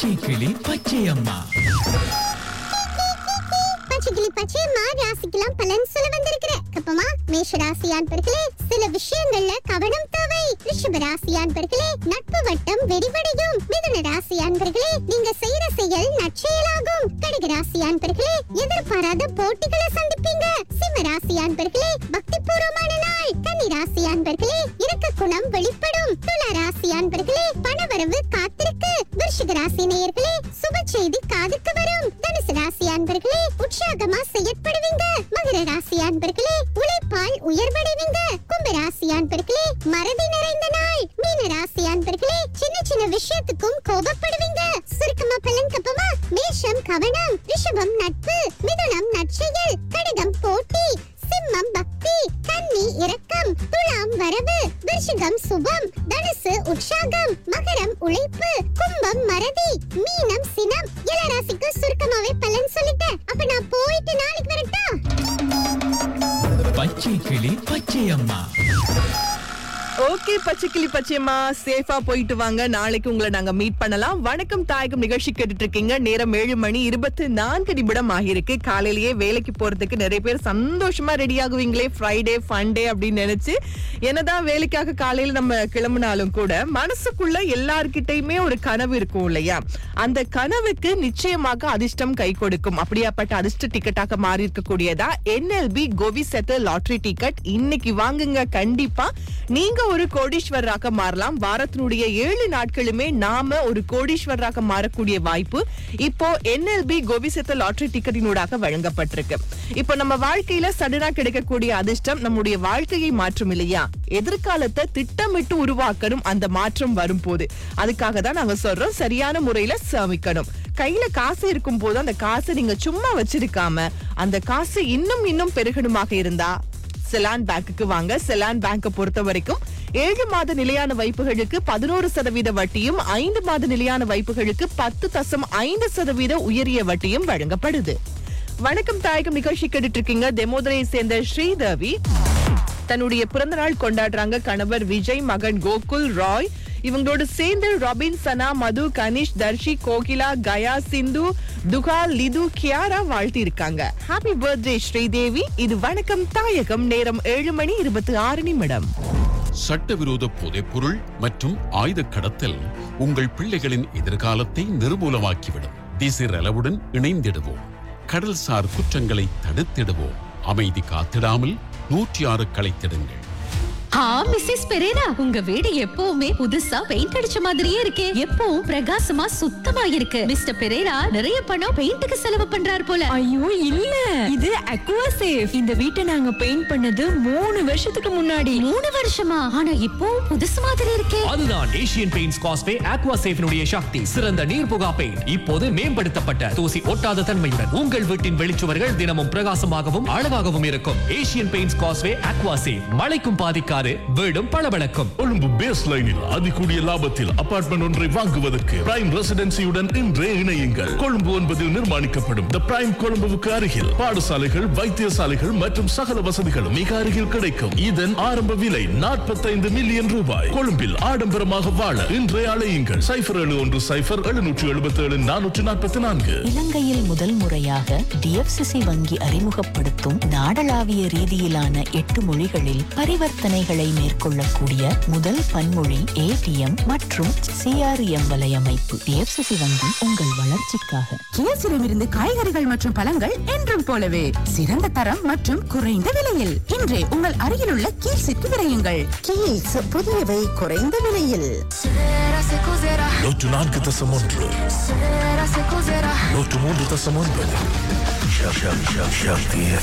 பச்சை கிளி பச்சை அம்மா பச்சைக்கிளி பச்சையம்மா ராசிக்கெல்லாம் பலன் சொல்ல வந்திருக்கிற கப்பமா மேஷ ராசி அன்பர்களே சில விஷயங்கள்ல கவனம் தேவை ரிஷப ராசி அன்பர்களே நட்பு வட்டம் வெடிவடையும் மிதுன ராசி அன்பர்களே நீங்க செய்யற செயல் நற்செயலாகும் கடக ராசி அன்பர்களே எதிர்பாராத போட்டிகளை சந்திப்பீங்க சிம்ம ராசி அன்பர்களே பக்தி பூர்வமான நாள் கன்னி ராசி அன்பர்களே இரக்க குணம் வெளிப்படும் துலா ராசி அன்பர்களே பணவரவு காத்திருக்கு விருஷிக ராசி நேயர்களே சுப செய்தி காதுக்கு வரும் தனுசு ராசி அன்பர்களே உற்சாகமா செயற்படுவீங்க மகர ராசி அன்பர்களே உழைப்பால் உயர்வடைவீங்க கும்ப ராசி அன்பர்களே மறதி நிறைந்த நாள் மீன ராசி அன்பர்களே சின்ன சின்ன விஷயத்துக்கும் கோபப்படுவீங்க சுருக்கமா பலன் கப்பமா மேஷம் கவனம் ரிஷபம் நட்பு மிதுனம் நற்செயல் கடகம் போட்டி சிம்மம் பக்தி கன்னி இரக்கம் துலாம் வரவு விருஷிகம் சுபம் தனுசு உற்சாகம் மகரம் உழைப்பு கும்பம் மறதி மீனம் சினம் இளராசிக்கு சுருக்கமாவே பலன் சொல்லிட்டேன் அப்ப நான் போயிட்டு நாளைக்கு வரட்டா பச்சை கிளி பச்சை அம்மா ஓகே பச்சைக்கிளி பச்சையம்மா சேஃபா போயிட்டு வாங்க நாளைக்கு உங்களை நாங்க மீட் பண்ணலாம் வணக்கம் தாயகம் நிகழ்ச்சி கேட்டுட்டு இருக்கீங்க நேரம் ஏழு மணி இருபத்தி நான்கு நிமிடம் ஆகியிருக்கு காலையிலேயே வேலைக்கு போறதுக்கு நிறைய பேர் சந்தோஷமா ரெடி ஆகுவீங்களே ஃப்ரைடே ஃபண்டே அப்படின்னு நினைச்சு என்னதான் வேலைக்காக காலையில நம்ம கிளம்புனாலும் கூட மனசுக்குள்ள எல்லார்கிட்டயுமே ஒரு கனவு இருக்கும் இல்லையா அந்த கனவுக்கு நிச்சயமாக அதிர்ஷ்டம் கை கொடுக்கும் அப்படியாப்பட்ட அதிர்ஷ்ட டிக்கெட்டாக மாறி இருக்கக்கூடியதா என்எல்பி கோவி செட்டில் லாட்டரி டிக்கெட் இன்னைக்கு வாங்குங்க கண்டிப்பா நீங்க ஒரு கோடீஸ்வரராக மாறலாம் வாரத்தினுடைய ஏழு நாட்களுமே நாம ஒரு கோடீஸ்வரராக மாறக்கூடிய வாய்ப்பு இப்போ என்எல்பி கோபிசத்த லாட்டரி டிக்கெட்டினூடாக வழங்கப்பட்டிருக்கு இப்போ நம்ம வாழ்க்கையில சடனா கிடைக்கக்கூடிய அதிர்ஷ்டம் நம்முடைய வாழ்க்கையை மாற்றும் இல்லையா எதிர்காலத்தை திட்டமிட்டு உருவாக்கணும் அந்த மாற்றம் வரும்போது அதுக்காக தான் நாங்க சொல்றோம் சரியான முறையில சேமிக்கணும் கையில காசு இருக்கும் போது அந்த காசை நீங்க சும்மா வச்சிருக்காம அந்த காசு இன்னும் இன்னும் பெருகணுமாக இருந்தா செலான் பேங்குக்கு வாங்க செலான் பேங்கை பொறுத்த வரைக்கும் ஏழு மாத நிலையான வைப்புகளுக்கு பதினோரு சதவீத வட்டியும் ஐந்து மாத நிலையான வைப்புகளுக்கு பத்து தசம் ஐந்து சதவீத உயரிய வட்டியும் வழங்கப்படுது வணக்கம் தாயகம் நிகழ்ச்சி கேட்டுட்டு இருக்கீங்க தெமோதரையை சேர்ந்த ஸ்ரீதேவி தன்னுடைய பிறந்த நாள் கொண்டாடுறாங்க கணவர் விஜய் மகன் கோகுல் ராய் இவங்களோட சேர்ந்து ராபின் சனா மது கனிஷ் தர்ஷி கோகிலா கயா சிந்து துகா லிது கியாரா வாழ்த்தி இருக்காங்க ஹாப்பி பர்த்டே ஸ்ரீதேவி இது வணக்கம் தாயகம் நேரம் ஏழு மணி இருபத்தி ஆறு நிமிடம் சட்டவிரோத போதைப்பொருள் மற்றும் ஆயுத கடத்தல் உங்கள் பிள்ளைகளின் எதிர்காலத்தை நிர்மூலமாக்கிவிடும் டிசிர் அளவுடன் இணைந்திடுவோம் கடல்சார் குற்றங்களை தடுத்திடுவோம் அமைதி காத்திடாமல் நூற்றி ஆறு களைத்திடுங்கள் ஆ மிஸ்ஸஸ் பெரேரா உங்க வீடு எப்பவுமே புதுசா பெயிண்ட் அடிச்ச மாதிரியே இருக்கே எப்பவும் பிரகாசமா சுத்தமா இருக்கு மிஸ்டர் பெரேரா நிறைய பணம் பெயிண்ட்டுக்கு செலவு பண்றாரு போல ஐயோ இல்ல இது அக்வா சேஃப் இந்த வீட்டை நாங்க பெயிண்ட் பண்ணது மூணு வருஷத்துக்கு முன்னாடி மூணு வருஷமா ஆனா இப்போ புதுசு மாதிரி இருக்கே அதுதான் ஏசியன் பெயிண்ட்ஸ் காஸ்வே ஆக்வா சேஃபினுடைய சக்தி சிறந்த நீர்புகா பெயிண்ட் இப்போது மேம்படுத்தப்பட்ட தூசி ஒட்டாத தன்மையுடன் உங்கள் வீட்டின் வெளிச்சுவர்கள் தினமும் பிரகாசமாகவும் அழகாகவும் இருக்கும் Asian Paints Causeway Aqua Safe மழைக்கும் பாதிக்காது வீடும் பளபளக்கும் கொழும்பு பேஸ் லைனில் அதிகூடிய லாபத்தில் அபார்ட்மெண்ட் ஒன்றை வாங்குவதற்கு பிரைம் ரெசிடென்சியுடன் இன்றே இணையுங்கள் கொழும்பு ஒன்பதில் நிர்மாணிக்கப்படும் த பிரைம் கொழும்புவுக்கு அருகில் பாடசாலைகள் வைத்தியசாலைகள் மற்றும் சகல வசதிகள் மிக அருகில் கிடைக்கும் இதன் ஆரம்ப விலை 45 மில்லியன் ரூபாய் கொழும்பில் ஆடம்பரமாக வாழ இன்றே அழையுங்கள் சைபர் ஏழு ஒன்று சைபர் எழுநூற்று எழுபத்தி ஏழு நானூற்று நாற்பத்தி நான்கு இலங்கையில் முதல் முறையாக டிஎஃப்சிசி வங்கி அறிமுகப்படுத்தும் நாடளாவிய ரீதியிலான எட்டு மொழிகளில் பரிவர்த்தனைகளை மேற்கொள்ளக்கூடிய முதல் பன்மொழி ஏடிஎம் மற்றும் சிஆர்எம் வலையமைப்பு டிஎஃப்சிசி வங்கி உங்கள் வளர்ச்சிக்காக கியசிடமிருந்து காய்கறிகள் மற்றும் பழங்கள் என்றும் போலவே சிறந்த தரம் மற்றும் குறைந்த விலையில் இன்றே உங்கள் அருகிலுள்ள கீழ்ஸிற்கு விரையுங்கள் கீல்ஸ் புதியவை குறைந்த விலையில் நூற்று நான்கு தசம் ஒன்று நூற்று மூன்று தசம் ஒன்பது சக்தி